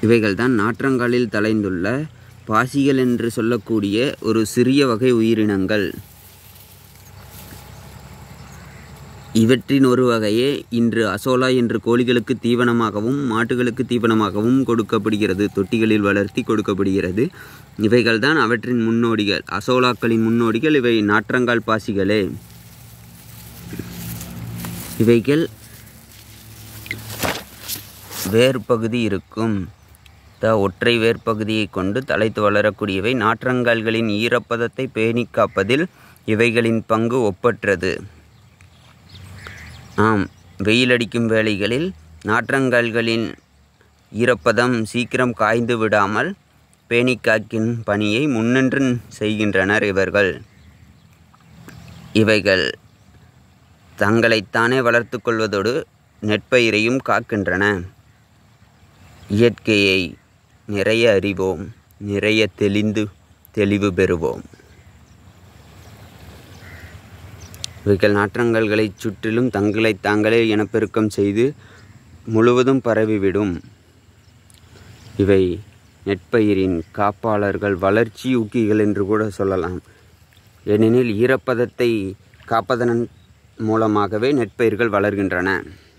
இவைகள்தான் நாற்றங்காலில் தலைந்துள்ள பாசிகள் என்று சொல்லக்கூடிய ஒரு சிறிய வகை உயிரினங்கள் இவற்றின் ஒரு வகையே இன்று அசோலா என்று கோழிகளுக்கு தீவனமாகவும் மாட்டுகளுக்கு தீவனமாகவும் கொடுக்கப்படுகிறது தொட்டிகளில் வளர்த்தி கொடுக்கப்படுகிறது இவைகள்தான் அவற்றின் முன்னோடிகள் அசோலாக்களின் முன்னோடிகள் இவை நாற்றங்கால் பாசிகளே இவைகள் வேர்பகுதி இருக்கும் த ஒற்றை வேர்பகுதியை கொண்டு தலைத்து வளரக்கூடியவை நாற்றங்கால்களின் ஈரப்பதத்தை பேணிக் காப்பதில் இவைகளின் பங்கு ஒப்பற்றது ஆம் வெயிலடிக்கும் வேளைகளில் நாற்றங்கால்களின் ஈரப்பதம் சீக்கிரம் காய்ந்து விடாமல் பேணிக் காக்கும் பணியை முன்னின்று செய்கின்றனர் இவர்கள் இவைகள் தங்களைத்தானே வளர்த்து கொள்வதோடு நெற்பயிரையும் காக்கின்றன இயற்கையை நிறைய அறிவோம் நிறைய தெளிந்து தெளிவு பெறுவோம் இவைகள் நாற்றங்கல்களை சுற்றிலும் தங்களை தாங்களே இனப்பெருக்கம் செய்து முழுவதும் பரவிவிடும் இவை நெற்பயிரின் காப்பாளர்கள் வளர்ச்சி ஊக்கிகள் என்று கூட சொல்லலாம் ஏனெனில் ஈரப்பதத்தை காப்பதன் மூலமாகவே நெற்பயிர்கள் வளர்கின்றன